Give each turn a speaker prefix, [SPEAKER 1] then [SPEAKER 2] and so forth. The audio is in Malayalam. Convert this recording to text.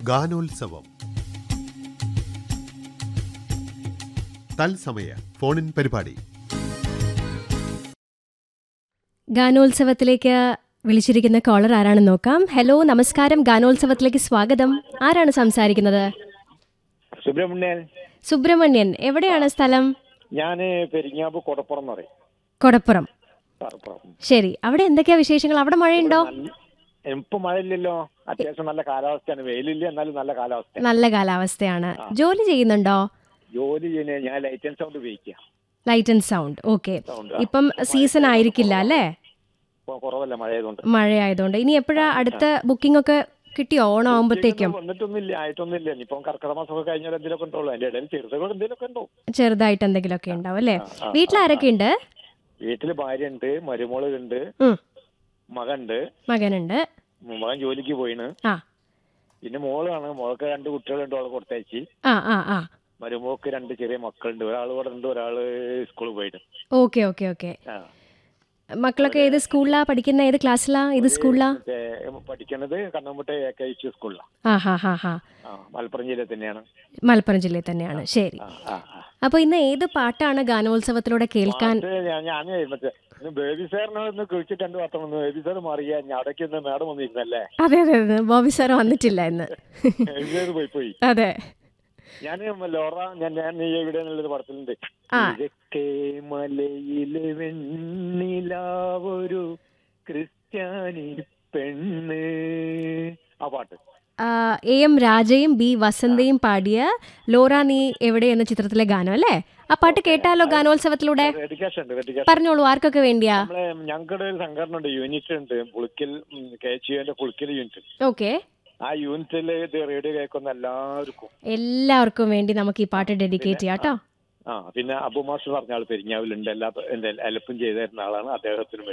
[SPEAKER 1] ഗാനോത്സവം തത്സമയ ഫോണിൻ പരിപാടി
[SPEAKER 2] ഗാനോത്സവത്തിലേക്ക് വിളിച്ചിരിക്കുന്ന കോളർ ആരാണെന്ന് നോക്കാം ഹലോ നമസ്കാരം ഗാനോത്സവത്തിലേക്ക് സ്വാഗതം ആരാണ് സംസാരിക്കുന്നത്
[SPEAKER 3] സുബ്രഹ്മണ്യൻ
[SPEAKER 2] സുബ്രഹ്മണ്യൻ എവിടെയാണ് സ്ഥലം
[SPEAKER 3] ഞാന് പെരിങ്ങാമ്പ് കൊടപ്പുറം എന്ന് പറയും
[SPEAKER 2] കൊടപ്പുറം
[SPEAKER 3] പറപ്പുറം.
[SPEAKER 2] ശരി അവിടെ എന്തൊക്കെയാ വിശേഷങ്ങൾ അവിടെ മഴയുണ്ടോ
[SPEAKER 3] നല്ല- ഇപ്പൊ മഴയില്ലല്ലോ അത്യാവശ്യം നല്ല കാലാവസ്ഥയാണ് വെയിലില്ല എന്നാലും നല്ല കാലാവസ്ഥ
[SPEAKER 2] നല്ല കാലാവസ്ഥയാണ് ജോലി ചെയ്യുന്നുണ്ടോ
[SPEAKER 3] ജോലി ചെയ്യുന്ന ഞാൻ ലൈറ്റ് ആൻഡ് സൗണ്ട് ഉപയോഗിക്കുക
[SPEAKER 2] light and sound okay
[SPEAKER 3] sound
[SPEAKER 2] ഇപ്പം സീസൺ ആയിരിക്കില്ല അല്ലേ
[SPEAKER 3] ഇപ്പൊ കുറവല്ല മഴ ആയതുകൊണ്ട്
[SPEAKER 2] മഴയായതുകൊണ്ട് ഇനി എപ്പോഴാ അടുത്ത ബുക്കിംഗ് ഒക്കെ കിട്ടിയോ ഓണം ആവുമ്പോഴത്തേക്കും
[SPEAKER 3] വന്നിട്ടൊന്നുമില്ല ആയിട്ടൊന്നുമില്ല ഇനിയിപ്പം കർക്കിടക മാസമൊക്കെ കഴിഞ്ഞാൽ എന്തെങ്കിലുമൊക്കെ ഉണ്ടല്ലോ അതിന്റെ ഇടയിൽ ചെറുതുകൾ എന്തെങ്കിലുമൊക്കെ ഉണ്ടോ
[SPEAKER 2] ചെറുതായിട്ട് എന്തെങ്കിലുമൊക്കെ ഉണ്ടാവും അല്ലേ
[SPEAKER 3] ആ, ആ,
[SPEAKER 2] വീട്ടിലാരൊക്കെ ഉണ്ട്
[SPEAKER 3] വീട്ടില് ഭാര്യ ഉണ്ട് മരുമോള് ഉണ്ട്
[SPEAKER 2] ഉം.
[SPEAKER 3] മകണ്ട്
[SPEAKER 2] മകനുണ്ട്
[SPEAKER 3] മകൻ ജോലിക്ക് പോയിണ്
[SPEAKER 2] ആ
[SPEAKER 3] പിന്നെ മോളാണ് മോൾക്ക് രണ്ട് കുട്ടികളുണ്ട് അവളെ കൊടുത്തയച്ച്
[SPEAKER 2] ആ ആ ആ
[SPEAKER 3] മരുമോക്ക് രണ്ട് ചെറിയ മക്കളുണ്ട് ഒരാൾ ഇവിടെ ഉണ്ട് ഒരാള് സ്കൂളിൽ പോയിട്ട്
[SPEAKER 2] ഓക്കെ ഓക്കെ ഓക്കെ
[SPEAKER 3] ആ.
[SPEAKER 2] മക്കളൊക്കെ ഏത് സ്കൂളിലാ പഠിക്കുന്ന ഏത് ക്ലാസ്സിലാ ഏത് സ്കൂളിലാ
[SPEAKER 3] മറ്റേ പഠിക്കണത് കണ്ണമ്പുട്ട എ കെ എച്ച് സ്കൂളിലാണ്
[SPEAKER 2] ആ ഹാ ഹാ ഹാ
[SPEAKER 3] ആ മലപ്പുറം ജില്ലയിൽ തന്നെയാണ്
[SPEAKER 2] മലപ്പുറം ജില്ലയിൽ തന്നെയാണ് ശരി
[SPEAKER 3] ആ ആ ആ
[SPEAKER 2] അപ്പൊ ഇന്ന് ഏത് പാട്ടാണ് ഗാനോത്സവത്തിലൂടെ കേൾക്കാൻ
[SPEAKER 3] പാട്ട് ഞാൻ ഞാൻ മറ്റേ ഇന്ന് ബേബി സാറിനെ ഒന്ന് കുറിച്ചിട്ട് രണ്ട് വർഷം വന്നു ബേബി സാർ മാറിയ ഞാൻ അവിടേക്ക് ഒന്ന് മേഡം വന്നിരുന്നല്ലേ
[SPEAKER 2] അതെ അതെ അതെ ബോബി സാർ വന്നിട്ടില്ല ഇന്ന്
[SPEAKER 3] ബേബി സാർ പോയി പോയി
[SPEAKER 2] അതെ
[SPEAKER 3] ഞാൻ ലോറ ഞാൻ ഞാൻ നീ എവിടെ എന്നുള്ളത് പടത്തിലുണ്ട്
[SPEAKER 2] ആ.
[SPEAKER 3] ഇതൊക്കെ മലയിലെ വെണ്ണിലാവൊരു ക്രിസ്ത്യാനി പെണ്ണ് ആ പാട്ട്
[SPEAKER 2] ആ, എ എം രാജയും ബി വസന്തയും പാടിയ ലോറ നീ എവിടെ എന്ന ചിത്രത്തിലെ ഗാനം അല്ലേ ആ പാട്ട് കേട്ടാലോ ഗാനോത്സവത്തിലൂടെ
[SPEAKER 3] റെഡിക്കാഷൻ ഉണ്ട് റെഡിക്കാഷൻ
[SPEAKER 2] പറഞ്ഞോളൂ ആർക്കൊക്കെ വേണ്ടിയാ
[SPEAKER 3] നമ്മളെ ഞങ്ങളുടെ ഒരു സംഘടന ഉണ്ട് യൂണിറ്റ് ഉണ്ട് പുളിക്കൽ കെ എച്ച് യുന്റെ പുളിക്കൽ യൂണിറ്റ്
[SPEAKER 2] ഓക്കെ
[SPEAKER 3] ആ യൂണിറ്റിൽ ഇത് റേഡിയോ കേൾക്കുന്ന എല്ലാവർക്കും
[SPEAKER 2] എല്ലാവർക്കും വേണ്ടി നമുക്ക് ഈ പാട്ട് ഡെഡിക്കേറ്റ് ചെയ്യാം കേട്ടോ
[SPEAKER 3] ആ പിന്നെ അബു മാസ്റ്റർ പറഞ്ഞ ആൾ പെരിഞ്ഞാവിലുണ്ട് എല്ലാ ഹെൽപ്പും ചെയ്തു തരുന്ന ആളാണ് അദ്ദേഹത്തിന് വേണ്ടി